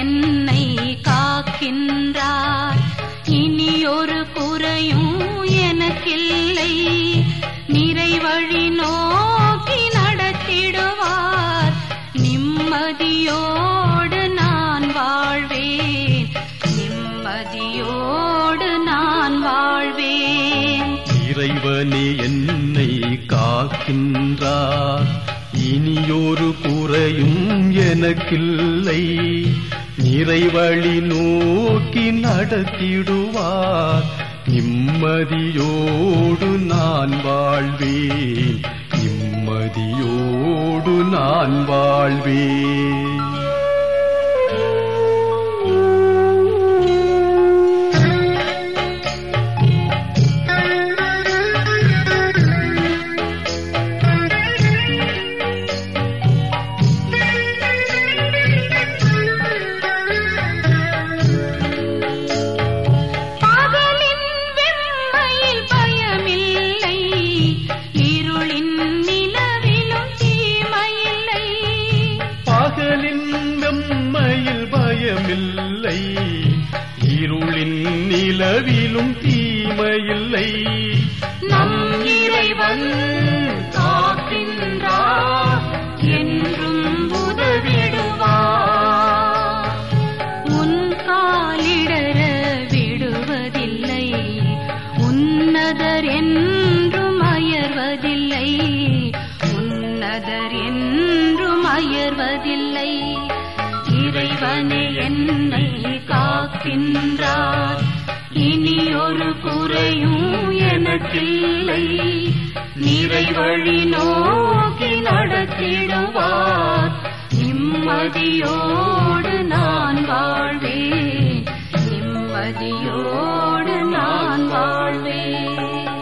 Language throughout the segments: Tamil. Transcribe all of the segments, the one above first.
என்னை காக்கின்றார் இனி ஒரு குறையும் எனக்கில்லை நிறைவழி நோக்கி நடத்திடுவார் நிம்மதியோடு நான் வாழ்வேன் நிம்மதியோடு நான் வாழ்வேன் இறைவனே என்னை காக்கின்றார் இனியொரு குறையும் எனக்கில்லை நிறைவழி நோக்கி நடத்திடுவார் நிம்மதியோடு நான் வாழ்வேன் நிம்மதியோடு நான் வாழ்வேன் பகலின் வெம்மையில் பயமில்லை இருளின் நிலவிலும் தீமையில்லை பகலின் வெம்மையில் பயமில்லை இருளின் நிலவிலும் தீமையில்லை நம் இறைவன் காக்கின்றார் என்றும் உதவிடுவார் உன் காலிடர விடுவதில்லை உன்னதர் என்றும் அயர்வதில்லை உன்னதர் என்றும் அயர்வதில்லை இறைவனே என்னை காக்கின்றார் இனி ஒரு குறையும் எனக்கில்லை நிறைவழி நோக்கி நடத்திடுவார் நிம்மதியோடு நான் வாழ்வேன் நிம்மதியோடு நான் வாழ்வேன்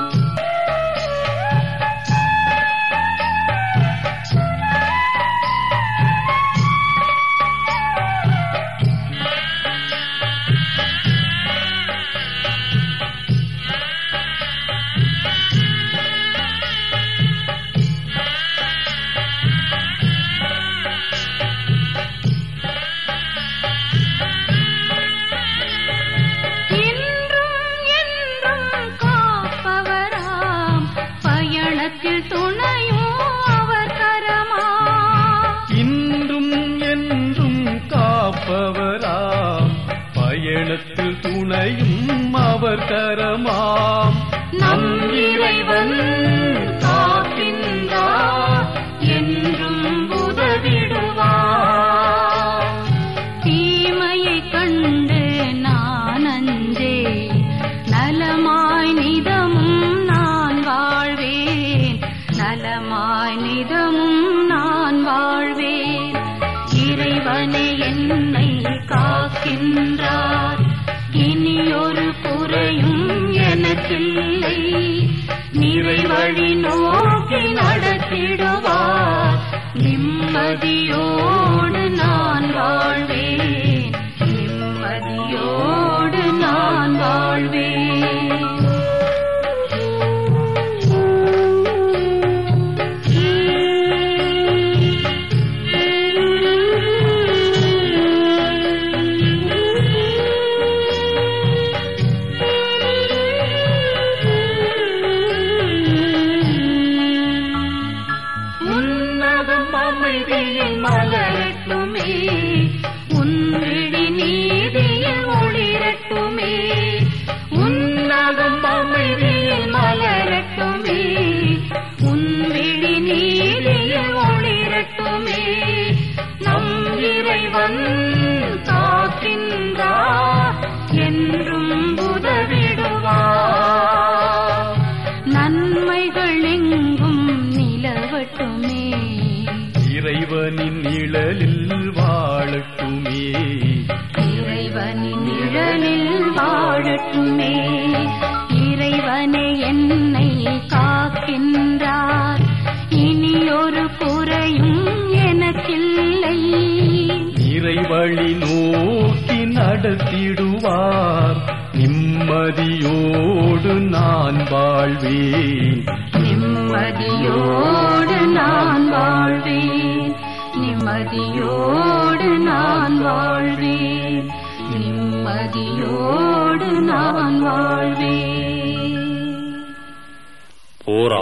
என்றும் என்றும் காப்பவராம் பயணத்தில் துணையும் அவர் கரமா இன்றும் என்றும் காப்பவராம் பயணத்தில் துணையும் அவர் கரமாம் நம் இறைவன் காக்கின்றார் என்றும் உதவிடுவார் தீமையை கண்டு நான் அஞ்சே நலமாய் நிதமும் நான் வாழ்வேன் நலமாய் நிதமும் நான் வாழ்வேன் இறைவனே என்னை காக்கின்றார் இனி ஒரு குறையும் எனக்கில்லை நிறைவழி நோக்கி நடத்திடுவார் நிம்மதியோடு நான் வாழ்வேன் நிம்மதியோடு நான் உன்னதம் அமைதியில் மலரட்டுமே உன்விழி நீதியில் ஒளிரட்டுமே உன்னதம் அமைதியில் மலரட்டுமே உன்விழி நீதியில் ஒளிரட்டுமே நம் இறைவன் காக்கின்றார் என்றும் உதவிடுவார் நன்மைகள் எங்கும் நிலவட்டுமே இறைவனின் நிழலில் வாழட்டுமே இறைவனின் நிழலில் வாழட்டுமே இறைவனே என்னை காக்கின்றார் இனி ஒரு குறையும் எனக்கில்லை இறைவழி நோக்கி நடத்திடுவார் நிம்மதியோடு நான் வாழ்வேன் நிம்மதியோடு நான் வாழ்வேன் நிம்மதியோடு நான் வாழ்வேன் நிம்மதியோடு நான் வாழ்வேன் போரா